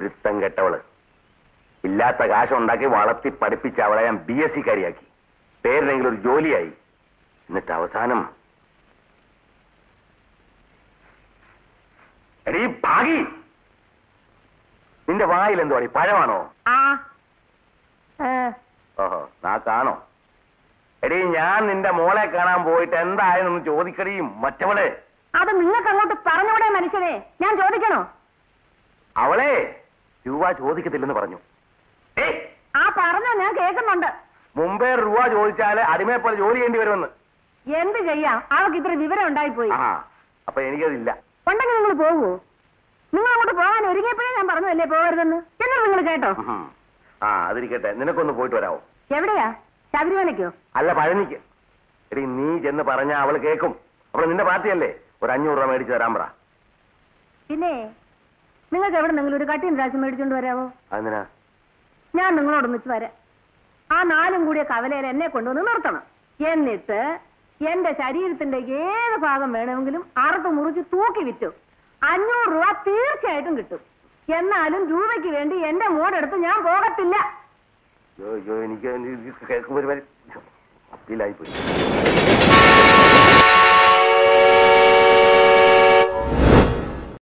കുരുത്തം കെട്ടവള് ഇല്ലാത്ത കാശുണ്ടാക്കി വളർത്തി പഠിപ്പിച്ച അവളെ ഞാൻ ബി എസ് സിക്കാരിയാക്കി പേരിനെങ്കിലും ഒരു ജോലിയായി എന്നിട്ട് അവസാനം എടീ ഭാഗി നിന്റെ വായിൽ എന്തുവാടി പഴമാണോ ആ ഏ, ഓഹോ നാക്കാണോ എടീ ഞാൻ നിന്റെ മോളെ കാണാൻ പോയിട്ട് എന്തായെന്ന് ചോദിക്കടിയും മറ്റവളെ അത് നിങ്ങൾക്ക് അങ്ങോട്ട് പറഞ്ഞൂടെ മനുഷ്യനെ ഞാൻ ചോദിക്കണോ അവളെ രൂപ ചോദിക്കത്തില്ലെന്ന് പറഞ്ഞു ഏയ് ആ പറഞ്ഞോ ഞാൻ കേൾക്കുന്നുണ്ട് മുമ്പേ രൂപ ചോദിച്ചാല് അടിമയെ പോലെ ജോലി ചെയ്യേണ്ടി വരുമെന്ന് എന്ത് ചെയ്യാം അവൾക്ക് ഇത്ര വിവരം ഉണ്ടായിപ്പോയി ആ അപ്പൊ എനിക്കതില്ല ഉണ്ടെങ്കിൽ നിങ്ങൾ പോവോ നിങ്ങൾ അങ്ങോട്ട് പോകാൻ ഒരുങ്ങിയപ്പോഴേ ഞാൻ പറഞ്ഞതല്ലേ പോകരുതെന്ന് എന്നിട്ട് നിങ്ങൾ കേട്ടോ ഉഹും. ആ അതിരിക്കട്ടെ നിനക്കൊന്ന് പോയിട്ട് വരാവോ എവിടെയാ ശബരിമലയ്ക്കോ അല്ല പഴനിക്ക് എടി നീ ചെന്ന് പറഞ്ഞാ അവള് കേക്കും അവള് നിന്റെ പാർട്ടിയല്ലേ ഒരു അഞ്ഞൂറ് രൂപ മേടിച്ച് തരാൻ പറ പിന്നെ നിങ്ങൾക്ക് എവിടെ നിങ്ങൾ ഒരു കട്ടിയും രാശി മേടിച്ചോണ്ട് വരാവോ അതിനാ ഞാൻ നിങ്ങളോടൊന്നിച്ച് വരാം ആ നാലും കൂടിയ കവലയിൽ എന്നെ കൊണ്ടുവന്ന് നിർത്തണം എന്നിട്ട് എന്റെ ശരീരത്തിന്റെ ഏത് ഭാഗം വേണമെങ്കിലും അറുത്ത് മുറിച്ച് തൂക്കി വിറ്റു അഞ്ഞൂറ് രൂപ തീർച്ചയായിട്ടും കിട്ടും എന്നാലും രൂപയ്ക്ക് വേണ്ടി എന്റെ മോടെടുത്ത് ഞാൻ പോകത്തില്ല അയ്യോ അയ്യോ എനിക്ക് കേൾക്കുമ്പോ ഒരു മാതിരി അപ്പീലായി പോയി